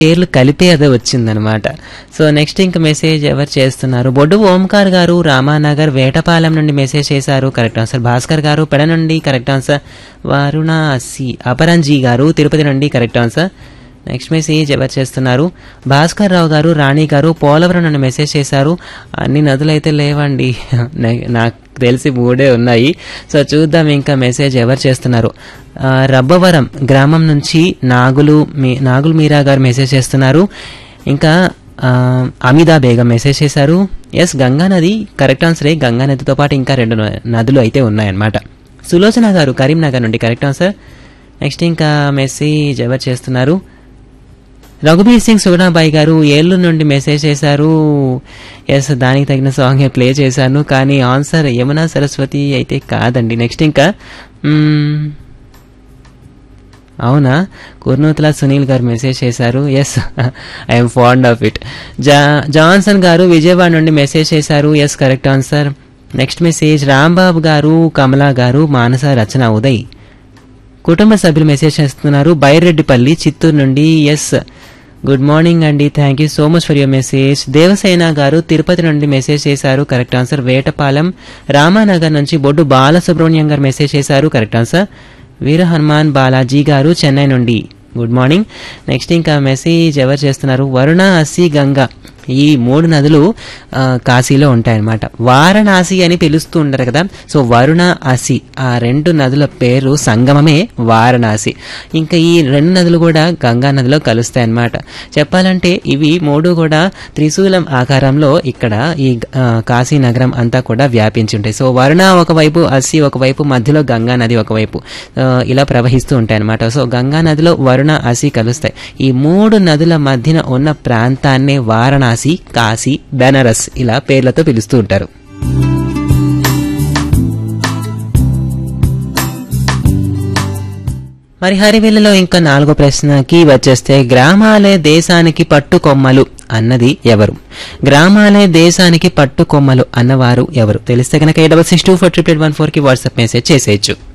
పేర్లు కలిపే అదే వచ్చిందనమాట సో నెక్స్ట్ ఇంక మెసేజ్ ఎవరు చేస్తున్నారు బొడ్డు ఓంకార్ గారు రామానగర్ వేటపాలెం నుండి మెసేజ్ చేశారు కరెక్ట్ ఆన్సర్ భాస్కర్ గారు పెడ నుండి correct answer Varuna C Aparanji garu Tirupati నుండి కరెక్ట్ ఆన్సర్ నెక్స్ట్ మెసేజ్ ఎవరు చేస్తున్నారు భాస్కర్ రావు గారు రాణి గారు పోలవరం నన్ను మెసేజ్ చేశారు అన్ని నదులు అయితే లేవండి నే- నాకు తెలిసి మూడే ఉన్నాయి సో చూద్దాం ఇంకా మెసేజ్ ఎవరు చేస్తున్నారు ఆ, రబ్బవరం గ్రామం నుంచి నాగులు మీ నాగులు మీరా గారు మెసేజ్ చేస్తున్నారు ఇంకా ఆ, అమిదా బేగం మెసేజ్ చేశారు ఎస్ గంగా నది కరెక్ట్ ఆన్సరే గంగా నదితో పాటు ఇంకా రెండు న- నదులు అయితే ఉన్నాయన్నమాట సులోచన గారు కరీంనగర్ నుండి కరెక్ట్ ఆన్సర్ నెక్స్ట్ ఇంకా మెసేజ్ ఎవరు చేస్తున్నారు రఘుబీర్ సింగ్ సుగుణాబాయి గారు ఏళ్ళు నుండి మెసేజ్ చేశారు ఎస్ దానికి తగిన సాంగ్ ప్లే చేశాను కానీ ఆన్సర్ యమునా సరస్వతి అయితే కాదండి నెక్స్ట్ ఇంకా మ్మ్, అవునా కుర్నూతల సునీల్ గారు మెసేజ్ చేశారు yes I'm fond of it జా జాన్సన్ గారు విజయవాడ నుండి మెసేజ్ చేశారు yes correct answer next message Rambabu garu Kamala గారు మానస రచన ఉదయ్ కుటుంబ సభ్యులు మెసేజ్ చేస్తున్నారు బైరెడ్డిపల్లి చిత్తూరు నుండి ఎస్ గుడ్ మార్నింగ్ అండి thank you so much for your message Devasena garu Tirupati నుండి మెసేజ్ చేశారు కరెక్ట్ ఆన్సర్ వేటపాలెం రామానగర్ నుంచి బొడ్డు బాలసుబ్రహ్మణ్యం గారు మెసేజ్ చేశారు కరెక్ట్ ఆన్సర్ వీర హనుమాన్ బాలాజీ గారు చెన్నై నుండి గుడ్ మార్నింగ్ నెక్స్ట్ ఇంకా మెసేజ్ ఎవరు చేస్తున్నారు వరుణ అసి గంగా ఈ మూడు నదులు ఆ, కాశీలో ఉంటాయన్నమాట వారణాసి అని పిలుస్తూ ఉంటారు కదా సో వరుణ అసి ఆ రెండు నదుల పేరు సంగమమే వారణాసి ఇంకా ఈ రెండు నదులు కూడా గంగా నదిలో కలుస్తాయి అన్నమాట చెప్పాలంటే ఇవి మూడు కూడా త్రిశూలం ఆకారంలో ఇక్కడ ఈ ఆ, కాశీ నగరం అంతా కూడా వ్యాపించి ఉంటాయి సో వరుణ ఒకవైపు అసి ఒకవైపు మధ్యలో గంగా నది ఒకవైపు ఆ, ఇలా ప్రవహిస్తూ ఉంటాయి అన్నమాట సో గంగా నదిలో వరుణ అసి కలుస్తాయి ఈ మూడు నదుల మధ్యన ఉన్న ప్రాంతాన్నే వారణాసి కాశీ బెనారస్ ఇలా పేర్లతో పిలుస్తూ ఉంటారు మరి హరివిల్లులో ఇంకా నాలుగో ప్రశ్నకి వచ్చేస్తే గ్రామాలే దేశానికి పట్టుకొమ్మలు అన్నది ఎవరు గ్రామాలే దేశానికి పట్టుకొమ్మలు అన్నవారు ఎవరు తెలిస్తే కనుక A double six two four triple one four కి వాట్సాప్ మెసేజ్ చేసేయచ్చు